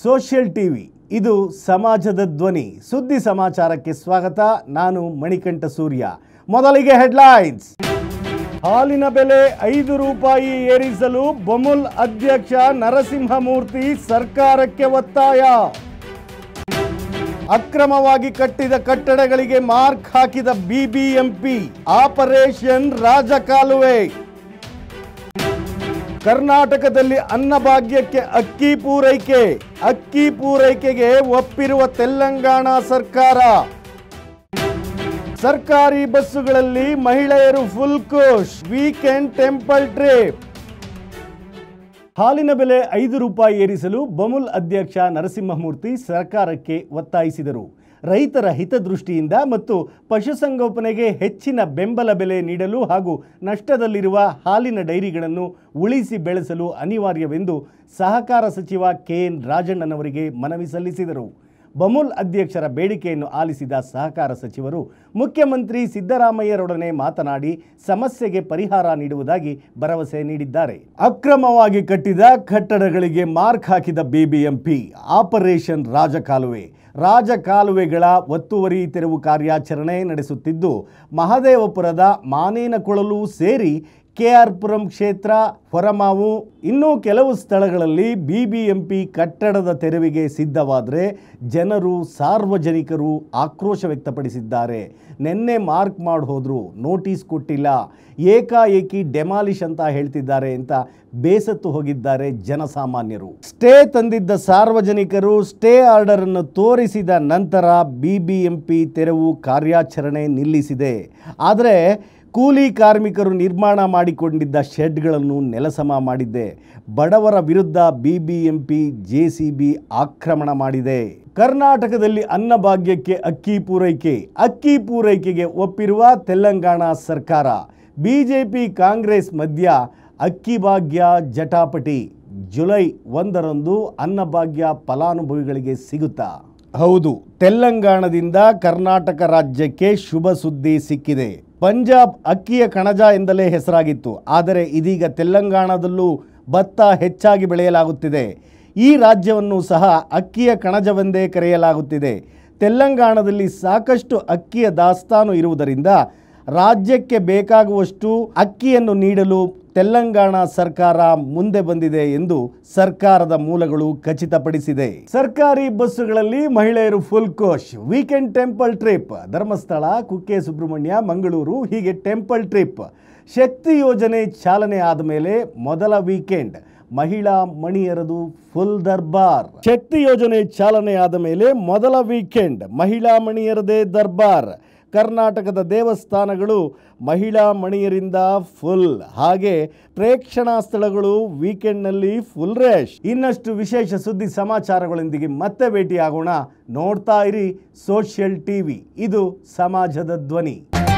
social TV ಇದು ಸಮಾಜದ ಧ್ವನಿ ಸುದ್ದಿ ಸಮಾಚಾರಕ್ಕೆ ಸ್ವಾಗತ ನಾನು ಮಣಿಕಂಠ ಸೂರ್ಯ ಮೊದಲಿಗೆ ಹೆಡ್ಲೈನ್ಸ್ ಹಾಲಿನ ಬೆಲೆ ಐದು ರೂಪಾಯಿ ಏರಿಸಲು ಬೊಮುಲ್ ಅಧ್ಯಕ್ಷ ನರಸಿಂಹಮೂರ್ತಿ ಸರ್ಕಾರಕ್ಕೆ ಒತ್ತಾಯ ಅಕ್ರಮವಾಗಿ ಕಟ್ಟಿದ ಕಟ್ಟಡಗಳಿಗೆ ಮಾರ್ಕ್ ಹಾಕಿದ ಬಿಬಿಎಂಪಿ ಆಪರೇಷನ್ ರಾಜಕಾಲುವೆ ಕರ್ನಾಟಕದಲ್ಲಿ ಅನ್ನಭಾಗ್ಯಕ್ಕೆ ಅಕ್ಕಿ ಪೂರೈಕೆ ಅಕ್ಕಿ ಪೂರೈಕೆಗೆ ಒಪ್ಪಿರುವ ತೆಲಂಗಾಣ ಸರ್ಕಾರ ಸರ್ಕಾರಿ ಬಸ್ಸುಗಳಲ್ಲಿ ಮಹಿಳೆಯರು ಫುಲ್ ಕೋಶ್ ವೀಕೆಂಡ್ ಟೆಂಪಲ್ ಟ್ರಿಪ್ ಹಾಲಿನ ಬೆಲೆ ಐದು ರೂಪಾಯಿ ಏರಿಸಲು ಬಮುಲ್ ಅಧ್ಯಕ್ಷ ನರಸಿಂಹಮೂರ್ತಿ ಸರ್ಕಾರಕ್ಕೆ ಒತ್ತಾಯಿಸಿದರು ರೈತರ ಹಿತದೃಷ್ಟಿಯಿಂದ ಮತ್ತು ಪಶುಸಂಗೋಪನೆಗೆ ಹೆಚ್ಚಿನ ಬೆಂಬಲ ಬೆಲೆ ನೀಡಲು ಹಾಗೂ ನಷ್ಟದಲ್ಲಿರುವ ಹಾಲಿನ ಡೈರಿಗಳನ್ನು ಉಳಿಸಿ ಬೆಳೆಸಲು ಅನಿವಾರ್ಯವೆಂದು ಸಹಕಾರ ಸಚಿವ ಕೆಎನ್ ರಾಜಣ್ಣನವರಿಗೆ ಮನವಿ ಸಲ್ಲಿಸಿದರು ಬಮುಲ್ ಅಧ್ಯಕ್ಷರ ಬೇಡಿಕೆಯನ್ನು ಆಲಿಸಿದ ಸಹಕಾರ ಸಚಿವರು ಮುಖ್ಯಮಂತ್ರಿ ಸಿದ್ದರಾಮಯ್ಯರೊಡನೆ ಮಾತನಾಡಿ ಸಮಸ್ಯೆಗೆ ಪರಿಹಾರ ನೀಡುವುದಾಗಿ ಭರವಸೆ ನೀಡಿದ್ದಾರೆ ಅಕ್ರಮವಾಗಿ ಕಟ್ಟಿದ ಕಟ್ಟಡಗಳಿಗೆ ಮಾರ್ಕ್ ಹಾಕಿದ ಬಿಬಿಎಂಪಿ ಆಪರೇಷನ್ ರಾಜಕಾಲುವೆ ರಾಜಕಾಲುವೆಗಳ ಒತ್ತುವರಿ ತೆರವು ಕಾರ್ಯಾಚರಣೆ ನಡೆಸುತ್ತಿದ್ದು ಮಹದೇವಪುರದ ಮಾನೇನಕೊಳಲು ಸೇರಿ ಕೆಆರ್ಪುರಂ ಕ್ಷೇತ್ರ ಹೊರಮಾವು ಇನ್ನೂ ಕೆಲವು ಸ್ಥಳಗಳಲ್ಲಿ ಬಿಬಿಎಂಪಿ ಕಟ್ಟಡದ ತೆರವಿಗೆ ಸಿದ್ಧವಾದರೆ ಜನರು ಸಾರ್ವಜನಿಕರು ಆಕ್ರೋಶ ವ್ಯಕ್ತಪಡಿಸಿದ್ದಾರೆ ನಿನ್ನೆ ಮಾರ್ಕ್ ಮಾಡಿ ಹೋದ್ರು ನೋಟಿಸ್ ಕೊಟ್ಟಿಲ್ಲ ಏಕಾಏಕಿ ಡೆಮಾಲಿಷ್ ಅಂತ ಹೇಳ್ತಿದ್ದಾರೆ ಅಂತ ಬೇಸತ್ತು ಹೋಗಿದ್ದಾರೆ ಜನಸಾಮಾನ್ಯರು ಸ್ಟೇ ತಂದಿದ್ದ ಸಾರ್ವಜನಿಕರು ಸ್ಟೇ ಆರ್ಡರ್ ಅನ್ನು ತೋರಿಸಿದ ನಂತರ ಬಿಬಿಎಂಪಿ ತೆರವು ಕಾರ್ಯಾಚರಣೆ ನಿಲ್ಲಿಸಿದೆ ಆದರೆ ಕೂಲಿ ಕಾರ್ಮಿಕರು ನಿರ್ಮಾಣ ಮಾಡಿಕೊಂಡಿದ್ದ ಶೆಡ್ಗಳನ್ನು ನೆಲಸಮ ಮಾಡಿದ್ದೆ ಬಡವರ ವಿರುದ್ಧ ಬಿಬಿಎಂಪಿ ಜೆಸಿಬಿ ಆಕ್ರಮಣ ಮಾಡಿದೆ ಕರ್ನಾಟಕದಲ್ಲಿ ಅನ್ನಭಾಗ್ಯಕ್ಕೆ ಅಕ್ಕಿ ಪೂರೈಕೆ ಅಕ್ಕಿ ಪೂರೈಕೆಗೆ ಒಪ್ಪಿರುವ ತೆಲಂಗಾಣ ಸರ್ಕಾರ ಬಿಜೆಪಿ ಕಾಂಗ್ರೆಸ್ ಮಧ್ಯ ಅಕ್ಕಿ ಭಾಗ್ಯ ಜಟಾಪಟಿ ಜುಲೈ ಒಂದರಂದು ಅನ್ನಭಾಗ್ಯ ಫಲಾನುಭವಿಗಳಿಗೆ ಸಿಗುತ್ತಾ ಹೌದು ತೆಲಂಗಾಣದಿಂದ ಕರ್ನಾಟಕ ರಾಜ್ಯಕ್ಕೆ ಶುಭ ಸುದ್ದಿ ಸಿಕ್ಕಿದೆ ಪಂಜಾಬ್ ಅಕ್ಕಿಯ ಕಣಜ ಎಂದಲೇ ಹೆಸರಾಗಿತ್ತು ಆದರೆ ಇದೀಗ ತೆಲಂಗಾಣದಲ್ಲೂ ಭತ್ತ ಹೆಚ್ಚಾಗಿ ಬೆಳೆಯಲಾಗುತ್ತಿದೆ ಈ ರಾಜ್ಯವನ್ನು ಸಹ ಅಕ್ಕಿಯ ಕಣಜವೆಂದೇ ಕರೆಯಲಾಗುತ್ತಿದೆ ತೆಲಂಗಾಣದಲ್ಲಿ ಸಾಕಷ್ಟು ಅಕ್ಕಿಯ ದಾಸ್ತಾನು ಇರುವುದರಿಂದ ರಾಜ್ಯಕ್ಕೆ ಬೇಕಾಗುವಷ್ಟು ಅಕ್ಕಿಯನ್ನು ನೀಡಲು ತೆಲಂಗಾಣ ಸರ್ಕಾರ ಮುಂದೆ ಬಂದಿದೆ ಎಂದು ಸರ್ಕಾರದ ಮೂಲಗಳು ಖಚಿತಪಡಿಸಿದೆ ಸರ್ಕಾರಿ ಬಸ್ಸುಗಳಲ್ಲಿ ಮಹಿಳೆಯರು ಫುಲ್ ಕೋಶ್ weekend temple trip Dharmasthala Kukke Subrahmanya Mangaluru ಹೀಗೆ ಟೆಂಪಲ್ ಟ್ರಿಪ್ ಶಕ್ತಿ ಯೋಜನೆ ಚಾಲನೆ ಆದ ಮೇಲೆ ಮೊದಲ ವೀಕೆಂಡ್ ಮಹಿಳಾ ಮಣಿಯರದು ಫುಲ್ ದರ್ಬಾರ್ ಶಕ್ತಿ ಯೋಜನೆ ಚಾಲನೆ ಆದ ಮೇಲೆ ಮೊದಲ ವೀಕೆಂಡ್ ಮಹಿಳಾ ಮಣಿಯರದೇ ದರ್ಬಾರ್ ಕರ್ನಾಟಕದ ದೇವಸ್ಥಾನಗಳು ಮಹಿಳಾ ಮಣಿಯರಿಂದ ಫುಲ್ ಹಾಗೆ ಪ್ರೇಕ್ಷಣಾ ಸ್ಥಳಗಳು ವೀಕೆಂಡ್ನಲ್ಲಿ ಫುಲ್ ರೇಶ್ ಇನ್ನಷ್ಟು ವಿಶೇಷ ಸುದ್ದಿ ಸಮಾಚಾರಗಳೊಂದಿಗೆ ಮತ್ತೆ ಭೇಟಿಯಾಗೋಣ ನೋಡ್ತಾ ಇರಿ ಸೋಷಿಯಲ್ ಟಿವಿ ಇದು ಸಮಾಜದ ಧ್ವನಿ